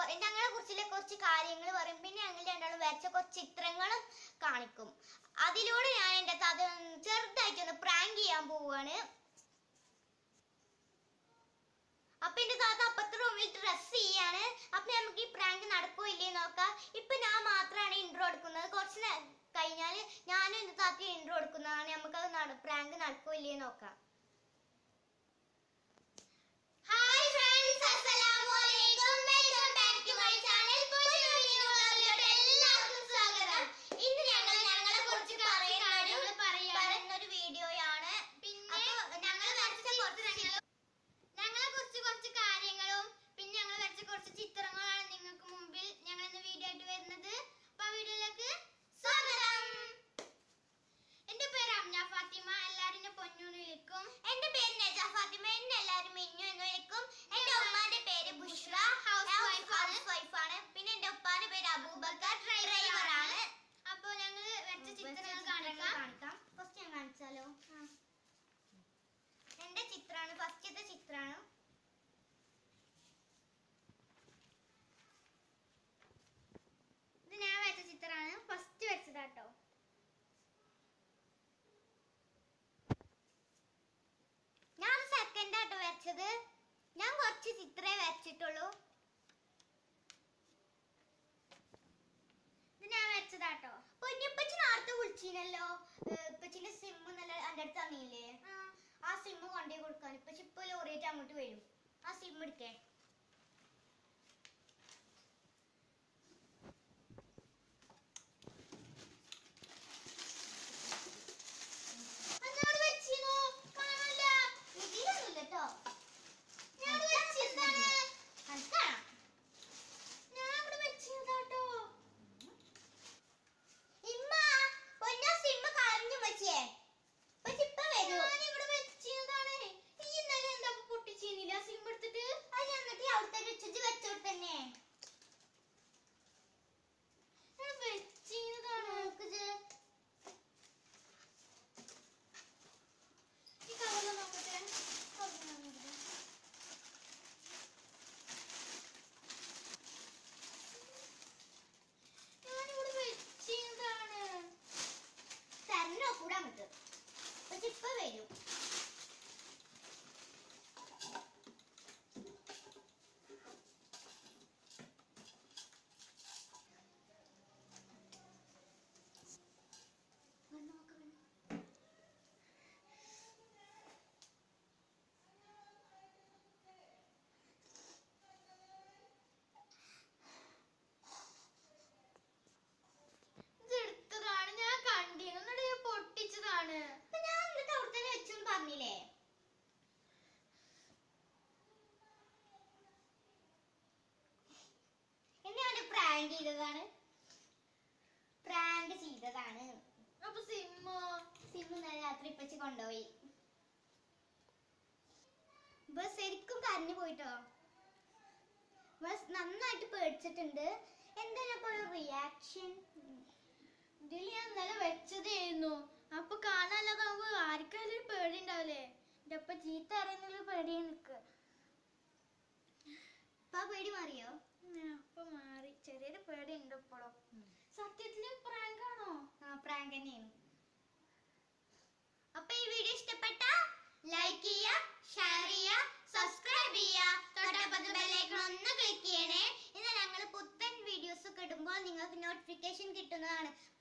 ഞങ്ങളെ കുറിച്ചുള്ള കുറച്ച് കാര്യങ്ങൾ പറയും പിന്നെ ഞങ്ങൾ രണ്ടാളും വരച്ച കുറച്ച് ചിത്രങ്ങളും കാണിക്കും അതിലൂടെ ഞാൻ എൻ്റെ തത ചെറുതായിട്ടൊന്ന് പ്രാങ്ക് ചെയ്യാൻ പോവുകയാണ് അപ്പൊ എന്റെ താത്ത അപ്പുറത്തെ റൂമിൽ ഡ്രസ് ചെയ്യാണ് അപ്പൊ നമുക്ക് ഈ പ്രാങ്ക് നടക്കോ ഇല്ലേ നോക്കാം ഇപ്പൊ ഞാൻ മാത്രമാണ് ഇൻട്രോ എടുക്കുന്നത് കുറച്ച് നേ- കഴിഞ്ഞാല് ഞാനും എന്റെ താത്ത ഇൻട്രോ എടുക്കുന്നതാണ് നമുക്ക് അത് പ്രാങ്ക് നടക്കോ ഇല്ലേ നോക്കാം ഹായ് ഫ്രണ്ട്സ് അസ്സലാമു അലൈക്കും welcome back to my channel എല്ലാവർക്കും സ്വാഗതം ഇന്ന് ഞങ്ങൾ ഞങ്ങളെ കുറിച്ച് പറയുന്ന പറയുന്ന ഒരു വീഡിയോയാണ് പിന്നെ ഞങ്ങൾ വരച്ച കുറച്ച് ഞങ്ങളെ കുറിച്ച് കുറച്ച് കാര്യങ്ങളും പിന്നെ ഞങ്ങൾ വരച്ച കുറച്ച് ചിത്രങ്ങളാണ് നിങ്ങൾക്ക് മുമ്പിൽ ഞങ്ങൾ ഇന്ന് വീഡിയോ ആയിട്ട് വരുന്നത് അപ്പൊ ആ വീഡിയോയിലേക്ക് സ്വാഗതം എന്റെ പേര് അമ്ന ഫാത്തിമ എല്ലാരും എന്നെ പൊന്നു എന്ന് വിളിക്കും എന്റെ പേര് നജ ഫാത്തിമ എന്നെ എല്ലാരും മിന്നു എന്ന് വിളിക്കും എന്റെ ഉമ്മാന്റെ പേര് ബുഷ്ര ഹൗസ് വൈഫ് ആണ് പിന്നെ എന്റെ ഉപ്പാന്റെ പേര് അബൂബക്കർ ഡ്രൈവർ ആണ് അപ്പൊ ഞങ്ങൾ വരച്ച ചിത്രങ്ങൾ കാണിക്കാം ഫസ്റ്റ് ഞാൻ കാണിച്ചാലോ എന്റെ ചിത്രാണ് ഫസ്റ്റത്തെ ചിത്രാണ് ഇത് ഞാൻ വരച്ച ചിത്രാണ് ഫസ്റ്റ് വരച്ചതാട്ടോ ഞാൻ സെക്കൻഡ് ആട്ടോ വരച്ചത് ഞാൻ കുറച്ച് ചിത്രേ വരച്ചിട്ടുള്ളൂ ഇത് ഞാൻ വരച്ചതാട്ടോ പൊന്നിപ്പച്ചി നേരത്തെ വിളിച്ചിനല്ലോ ഇപ്പച്ചിന്റെ സിം നല്ല എൻ്റെ അടുത്ത് തന്നില്ലേ ആ സിം കൊണ്ടേ കൊടുക്കാൻ ഇപ്പച്ചി ഇപ്പൊ ലോറിയായിട്ട് അങ്ങോട്ട് വരും ആ സിം എടുക്കേ അങ്ങോട്ട് വെച്ചിരുന്നു. കാണാനില്ല. ഇതിലൊന്നുമില്ല ട്ടോ. ഞാൻ വെച്ചിരുന്നതാണ്. കണക്കാണോ? ഞാൻ അവിടെ വെച്ചിരുന്നതാട്ടോ. ഇമ്മ, പൊന്നോ സിമ്മ് കളഞ്ഞു വെച്ചേ. പക്ഷെ ഇപ്പൊ വരൂ. ഞാനിവിടെ വെച്ചിരുന്നതാണ്. ഈ ഇന്നലെ എന്താ ഇപ്പൊ പൊട്ടിച്ചിരുന്നില്ല സിം എടുത്തിട്ട്? അത് ഞാൻ എന്നിട്ട് അവിടുത്തെ വെച്ചിട്ട് വെച്ചോട്ട് തന്നെ. ഞാൻ വെച്ചിരുന്നതാണ്. നോക്കിത്. ഈ കവറിൽ നോക്കട്ടെ. കവറിൽ നോക്കട്ടെ. ഞാനിവിടെ വെച്ചിരുന്നതാണ്. തരണോ കൂടാൻ പറ്റും പക്ഷെ ഇപ്പൊ വരും വന്ന് നോക്ക് വന്ന്. ഇതെടുത്തതാണ് ഞാൻ കണ്ടിരുന്നു എന്നിട്ട് ഞാൻ പൊട്ടിച്ചതാണ് അപ്പൊ ഞാൻ എന്നിട്ട് അവിടെ തന്നെ വെച്ചെന്ന് പറഞ്ഞില്ലേ എന്നെ അവന്റെ പ്രാങ്ക് ചെയ്തതാണ് പ്രാങ്ക് ചെയ്തതാണ് അപ്പൊ സിമ്മോ സിം ഇന്നലെ രാത്രി ഇപ്പച്ചി കൊണ്ടുപോയി ബസ് ശരിക്കും കരഞ്ഞു പോയിട്ടോ ബസ് നന്നായിട്ട് പേടിച്ചിട്ടുണ്ട് എന്താണ് ഒരു റിയാക്ഷൻ ഇതിൽ ഞാൻ ഇന്നലെ വെച്ചതായിരുന്നു അപ്പൊ കാണാനല്ലാതാവുമ്പോ ആർക്കായാലും ഒരു പേടി ഉണ്ടാവില്ലേ എന്റെ അപ്പ ചീത്ത അറിയുന്നൊരു പേടി നിക്ക് ഇപ്പൊ ആ പേടി മാറിയോ അപ്പൊ മാറി ചെറിയൊരു പേടി ഉണ്ട് ഇപ്പോഴും സത്യത്തില് പ്രാങ്ക് ആണോ ആ പ്രാങ്ക് തന്നെയാണ് അപ്പൊ ഈ വീഡിയോ ഇഷ്ടപ്പെട്ട ലൈക്ക് ചെയ്യുക ഷെയർ ചെയ്യുക സബ്സ്ക്രൈബ് ചെയ്യുക തൊട്ടപ്പുറത്ത് ബെല്ലൈക്കൺ ഒന്ന് ക്ലിക്ക് ചെയ്യണേ എന്നാൽ ഞങ്ങൾ പുത്തൻ വീഡിയോസ് ഒക്കെ ഇടുമ്പോൾ നിങ്ങൾക്ക് നോട്ടിഫിക്കേഷൻ കിട്ടുന്നതാണ്